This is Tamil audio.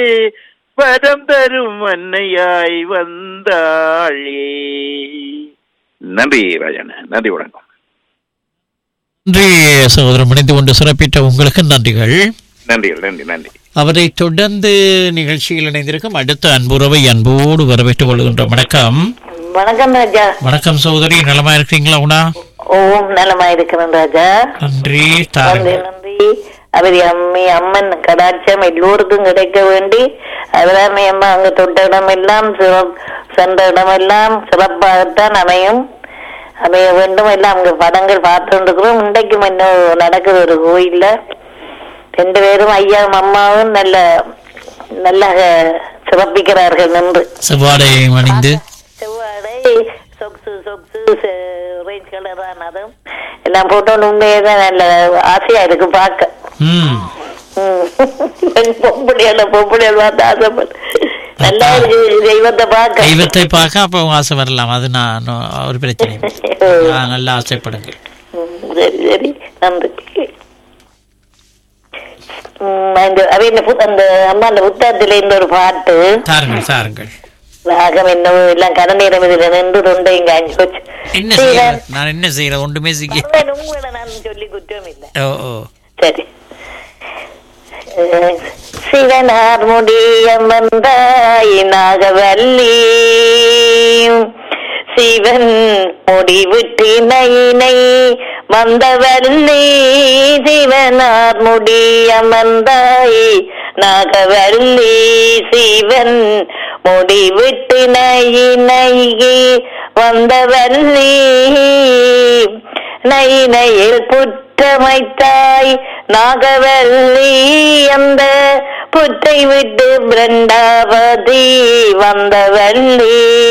வரம் தரும் அன்னையாய் வந்தாளே நன்றி ராஜாண்ண நன்றி வணக்கம் நன்றி சகோதரன் இணைந்து கொண்டு சிறப்பித்த உங்களுக்கு நன்றிகள் நன்றிகள் நன்றி நன்றி அவரை தொடர்ந்து நிகழ்ச்சியில் இணைந்திருக்கும் அடுத்த அன்புறவை அன்போடு வரவேற்றுக் கொள்கின்ற வணக்கம் வணக்கம் ராஜா வணக்கம் சகோதரி நலமா இருக்கிறீங்களா உணா ஓம் நலமா இருக்கிறேன் ராஜா நன்றி நன்றி தாருங்கள் நன்றி அவர் அம்மி அம்மன் கடாட்சம் எல்லோருக்கும் கிடைக்க வேண்டி அவராமி அம்மா அங்க தொட்ட இடமெல்லாம் சிறப்- சென்ற இடமெல்லாம் சிறப்பாகத்தான் அமையும் அமைய வேண்டும் எல்லாம் அங்க படங்கள் பார்த்து இருக்கிறோம் இன்றைக்கும் இன்னும் நடக்குது ஒரு கோயில்ல ரெண்டு பேரும் ஐயாவும் அம்மாவும் நல்ல நல்ல சிறப்பிக்கிறார்கள் நின்று செவ்வாடை அணிந்து செவ்வாடை சொக்ஸு சொக்ஸு ரேஞ்ச் கலர் அதுவும் எல்லாம் போட்டோன்னு உண்மையே தான் நல்ல ஆசையா இருக்கு பார்க்க ம் பொம்புடியால பொம்புடியால் பார்த்து ஆசைப்படு நல்லா இருக்கு தெய்வத்தை பார்க்க தெய்வத்தை பார்க்க அப்போ உங்க ஆசை வரலாம் அது நான் நோ- ஒரு பிரச்சனை இல்லை. நான் நல்லா ஆசைப்படுங்க ம், சரி சரி நன்றி ம், இந்த அவ இந்த புத்- அந்த அம்மா அந்த புத்தகத்துல இந்த ஒரு பாட்டு தாருங்கள் தாருங்கள் ராகம் என்னவோ எல்லாம் கரநீரம் இதுல நின்று தொண்டையும் காஞ்சி போச்சு என்ன சரி, செய்யற நான் நான் என்ன செய்யற ஒன்றுமே செய்ய அவன் உங்களை நான் சொல்லி குற்றம் இல்லை ஓ ஓ சரி அஹ், சிவனார் முடியம் வந்தாய் நாகவல்லி சிவன் முடிவிட்டு நயினை வந்தவல்லி சிவனார் முடியமர்ந்தாய் நாகவல்லி சிவன் முடிவிட்டு நயினை வந்தவல்லி நைனையில் புற்றமைத்தாய் நாகவல்லி அந்த புற்றை விட்டு பிரண்டாவதி வந்தவல்லி